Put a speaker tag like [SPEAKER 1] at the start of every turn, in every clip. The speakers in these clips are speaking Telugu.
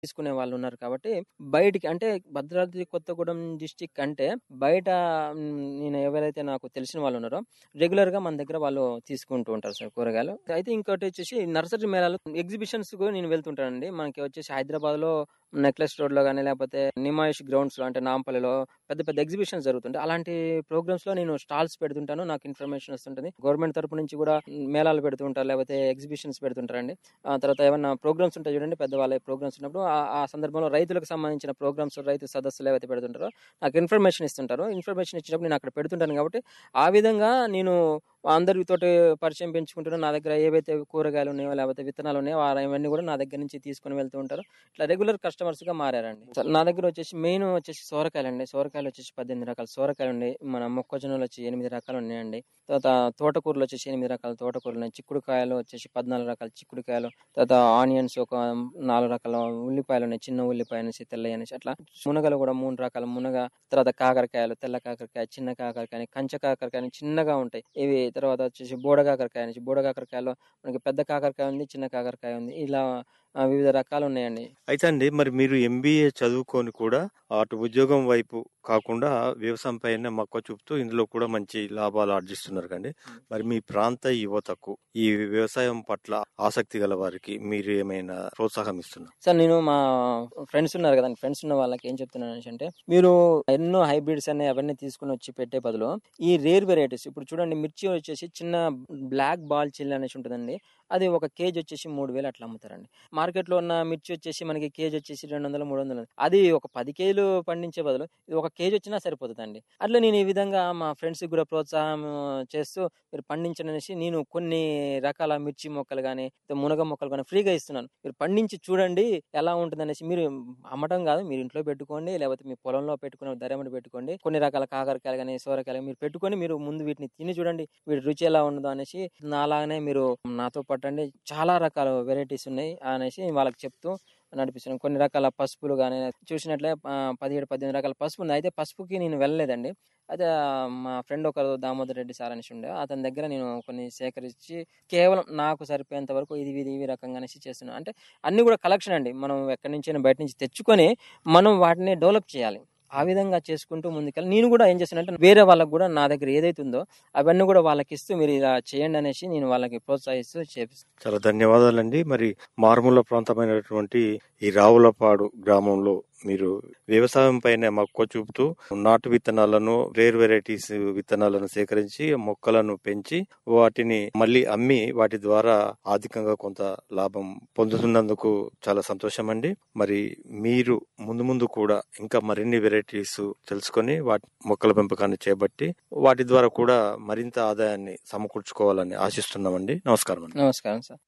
[SPEAKER 1] తీసుకునే వాళ్ళు ఉన్నారు కాబట్టి బయటికి అంటే భద్రాద్రి కొత్తగూడెం డిస్టిక్ అంటే బయట మ్, నేను ఎవరైతే నాకు తెలిసిన వాళ్ళు ఉన్నారో రెగ్యులర్ గా మన దగ్గర వాళ్ళు తీసుకుంటూ ఉంటారు సార్ కూరగాయలు అయితే ఇంకోటి వచ్చేసి నర్సరీ మేళాలు ఎగ్జిబిషన్స్ కు నేను వెళ్తుంటానండి మనకి వచ్చేసి హైదరాబాద్ లో నెక్లెస్ రోడ్ లో కానీ లేకపోతే నిమాయిష్ గ్రౌండ్స్ లో అంటే నాంపల్లిలో పెద్ద పెద్ద ఎగ్జిబిషన్స్ జరుగుతుంటాయి అలాంటి ప్రోగ్రామ్స్ లో నేను స్టాల్స్ పెడుతుంటాను నాకు ఇన్ఫర్మేషన్ వస్తుంటుంది గవర్నమెంట్ తరపు నుంచి కూడా మేళాలు పెడుతుంటారు లేకపోతే ఎగ్జిబిషన్స్ పెడుతుంటారండి ఆ తర్వాత ఏమన్నా ప్రోగ్రామ్స్ ఉంటాయి చూడండి పెద్దవాళ్ళ ప్రోగ్రామ్స్ ఉన్నప్పుడు ఆ- ఆ సందర్భంలో రైతులకు సంబంధించిన ప్రోగ్రామ్స్ రైతు సదస్సులు ఏవైతే పెడుతుంటారో నాకు ఇన్ఫర్మేషన్ ఇస్తుంటారు ఇన్ఫర్మేషన్ ఇచ్చినప్పుడు నేను అక్కడ పెడుతుంటాను కాబట్టి ఆ విధంగా నేను అందరితోటి పరిచయం పెంచుకుంటున్నాను నా దగ్గర ఏవైతే కూరగాయలు ఉన్నాయో లేకపోతే విత్తనాలు ఉన్నాయో ఆ అవన్నీ కూడా నా దగ్గర నుంచి తీసుకొని వెళ్తూ ఉంటారు ఇట్లా రెగ్యులర్ కస్టమర్స్ గా మారారండి సో నా దగ్గర వచ్చేసి మెయిన్ వచ్చేసి సోరకాయలు అండి సోరకాయలు వచ్చేసి పద్దెనిమిది రకాల సోరకాయలు ఉన్నాయి మన మొక్కజొన్నలు వచ్చి ఎనిమిది రకాలు ఉన్నాయండి తర్వాత తోటకూరలు వచ్చేసి ఎనిమిది రకాల తోటకూరలు ఉన్నాయి చిక్కుడుకాయలు వచ్చేసి పద్నాలుగు రకాల చిక్కుడుకాయలు తర్వాత ఆనియన్స్ ఒక నాలుగు రకాల ఉల్లిపాయలు ఉన్నాయి చిన్న ఉల్లిపాయ అనేసి తెల్ల అనేసి అట్లా మునగలు కూడా మూడు రకాల మునగ తర్వాత కాకరకాయలు తెల్ల కాకరకాయ చిన్న కాకరకాయ కంచ కాకరకాయ అని చిన్నగా ఉంటాయి ఇవి తర్వాత వచ్చేసి బోడ కాకరకాయ అనేసి బోడ కాకరకాయలో మనకి పెద్ద కాకరకాయ ఉంది చిన్న కాకరకాయ ఉంది ఇలా ఆ, వివిధ రకాలు ఉన్నాయండి
[SPEAKER 2] అయితే అండి మరి మీరు ఎంబీఏ చదువుకొని కూడా అటు ఉద్యోగం వైపు కాకుండా వ్యవసాయం పైన మక్కువ చూపుతూ ఇందులో కూడా మంచి లాభాలు ఆర్జిస్తున్నారు కండి మరి మీ ప్రాంత యువతకు ఈ వ్యవసాయం పట్ల ఆసక్తి గల వారికి మీరు ఏమైనా ప్రోత్సాహం ఇస్తున్నారు
[SPEAKER 1] సార్ నేను మా ఫ్రెండ్స్ ఉన్నారు కదండి ఫ్రెండ్స్ ఉన్న వాళ్ళకి ఏం చెప్తున్నాను అనేసి అంటే మీరు ఎన్నో హైబ్రిడ్స్ అనే అవన్నీ తీసుకుని వచ్చి పెట్టే బదులు ఈ రేర్ వెరైటీస్ ఇప్పుడు చూడండి మిర్చి వచ్చేసి చిన్న బ్లాక్ బాల్ చిల్ అనేసి ఉంటుందండి అది ఒక కేజీ వచ్చేసి మూడు వేలు అట్లా అమ్ముతారండి మార్కెట్లో ఉన్న మిర్చి వచ్చేసి మనకి కేజీ వచ్చేసి రెండు వందలు మూడు వందలు అది ఒక పది కేజీలు పండించే బదులు ఇది ఒక కేజీ వచ్చినా సరిపోతుందండి అట్లా నేను ఈ విధంగా మా ఫ్రెండ్స్ కూడా ప్రోత్సాహం చేస్తూ మీరు పండించండి అనేసి నేను కొన్ని రకాల మిర్చి మొక్కలు కానీ మునగ మొక్కలు కానీ ఫ్రీగా ఇస్తున్నాను మీరు పండించి చూడండి ఎలా ఉంటుంది అనేసి మీరు అమ్మటం కాదు మీరు ఇంట్లో పెట్టుకోండి లేకపోతే మీ పొలంలో పెట్టుకుని ధరమని పెట్టుకోండి కొన్ని రకాల కాకరకాయలు కానీ సోరకాయలు మీరు పెట్టుకొని మీరు ముందు వీటిని తిని చూడండి వీటి రుచి ఎలా ఉండదో అనేసి నాలాగానే మీరు నాతో పట్టండి చాలా రకాల వెరైటీస్ ఉన్నాయి అనేసి వాళ్ళకి చెప్తూ నడిపిస్తున్నాను కొన్ని రకాల పసుపులు కానీ చూసినట్లే ఆ, పదిహేడు పద్దెనిమిది రకాల పసుపు ఉంది అయితే పసుపుకి నేను వెళ్ళలేదండి అయితే ఆ, మా ఫ్రెండ్ ఒకరు దామోదర్ రెడ్డి సార్ అనేసి ఉండే అతని దగ్గర నేను కొన్ని సేకరించి కేవలం నాకు సరిపోయేంత వరకు ఇది ఇది ఈ రకంగా అనేసి చేస్తున్నాను అంటే అన్ని కూడా కలెక్షన్ అండి మనం ఎక్కడి నుంచి బయట నుంచి తెచ్చుకొని మనం వాటిని డెవలప్ చేయాలి ఆ విధంగా చేసుకుంటూ ముందుకెళ్ళి నేను కూడా ఏం చేస్తానంటే వేరే వాళ్ళకి కూడా నా దగ్గర ఏదైతే ఉందో అవన్నీ కూడా వాళ్ళకి ఇస్తూ మీరు ఇలా చేయండి అనేసి నేను వాళ్ళకి ప్రోత్సహిస్తూ చేపిస్తాను
[SPEAKER 2] చాలా ధన్యవాదాలండి మరి మారుమూల ప్రాంతమైనటువంటి ఈ రావులపాడు గ్రామంలో మీరు వ్యవసాయం పైన మక్కువ చూపుతూ నాటు విత్తనాలను రేర్ వెరైటీస్ విత్తనాలను సేకరించి మొక్కలను పెంచి వాటిని మళ్ళీ అమ్మి వాటి ద్వారా ఆర్థికంగా కొంత లాభం పొందుతున్నందుకు చాలా సంతోషం అండి మరి మీరు ముందు ముందు కూడా ఇంకా మరిన్ని వెరైటీస్ తెలుసుకొని వాటి మొక్కల పెంపకాన్ని చేపట్టి వాటి ద్వారా కూడా మరింత ఆదాయాన్ని సమకూర్చుకోవాలని ఆశిస్తున్నామండి నమస్కారం అండి
[SPEAKER 1] నమస్కారం సార్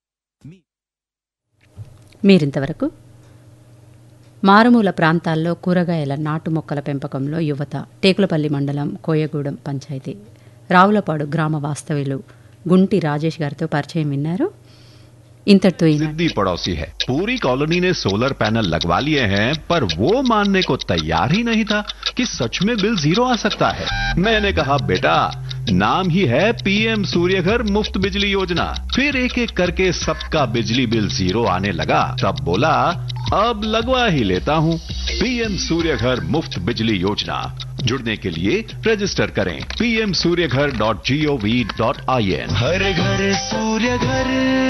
[SPEAKER 3] మీరింతవరకు మారుమూల ప్రాంతాల్లో కూరగాయల నాటు మొక్కల పెంపకంలో యువత టేకులపల్లి మండలం కోయగూడెం పంచాయతీ రావులపాడు గ్రామ వాస్తవ్యులు గుంటి రాజేష్ గారితో పరిచయం విన్నారు ఇంతటితో ఈనాటి
[SPEAKER 4] जिद्दी पड़ोसी है पूरी कॉलोनी ने सोलर पैनल लगवा लिए हैं पर वो मानने को तैयार ही नहीं था कि सच में बिल जीरो आ सकता है मैंने कहा बेटा नाम ही है पीएम सूर्यघर मुफ्त बिजली योजना फिर एक एक करके सबका बिजली बिल जीरो आने लगा तब बोला अब लगवा ही लेता हूँ पीएम सूर्यघर मुफ्त बिजली योजना जुड़ने के लिए रजिस्टर करें PM Suryaghar dot G O V dot I N
[SPEAKER 5] हर घर सूर्य घर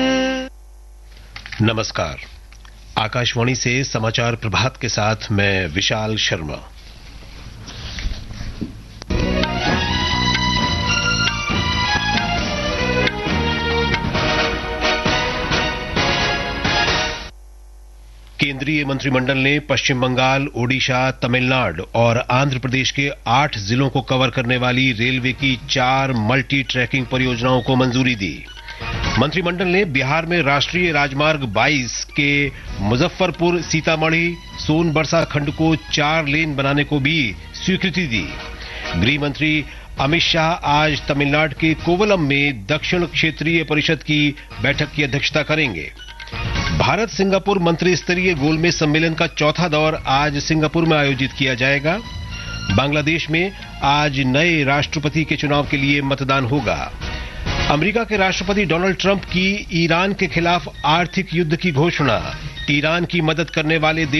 [SPEAKER 5] नमस्कार आकाशवाणी से समाचार प्रभात के साथ मैं विशाल शर्मा केंद्रीय मंत्रिमंडल ने पश्चिम बंगाल ओडिशा तमिलनाडु और आंध्र प्रदेश के आठ जिलों को कवर करने वाली रेलवे की चार मल्टी ट्रैकिंग परियोजनाओं को मंजूरी दी मंत्रिमंडल ने बिहार में राष्ट्रीय राजमार्ग 22 के मुजफ्फरपुर सीतामढ़ी सोनबरसा खंड को चार लेन बनाने को भी स्वीकृति दी गृह मंत्री अमित शाह आज तमिलनाडु के कोवलम में दक्षिण क्षेत्रीय परिषद की बैठक की अध्यक्षता करेंगे भारत सिंगापुर मंत्री स्तरीय गोलमेज सम्मेलन का चौथा दौर आज सिंगापुर में आयोजित किया जाएगा बांग्लादेश में आज नए राष्ट्रपति के चुनाव के लिए मतदान होगा अमेरिका के राष्ट्रपति डोनाल्ड ट्रंप की ईरान के खिलाफ आर्थिक युद्ध की घोषणा ईरान की मदद करने वाले देश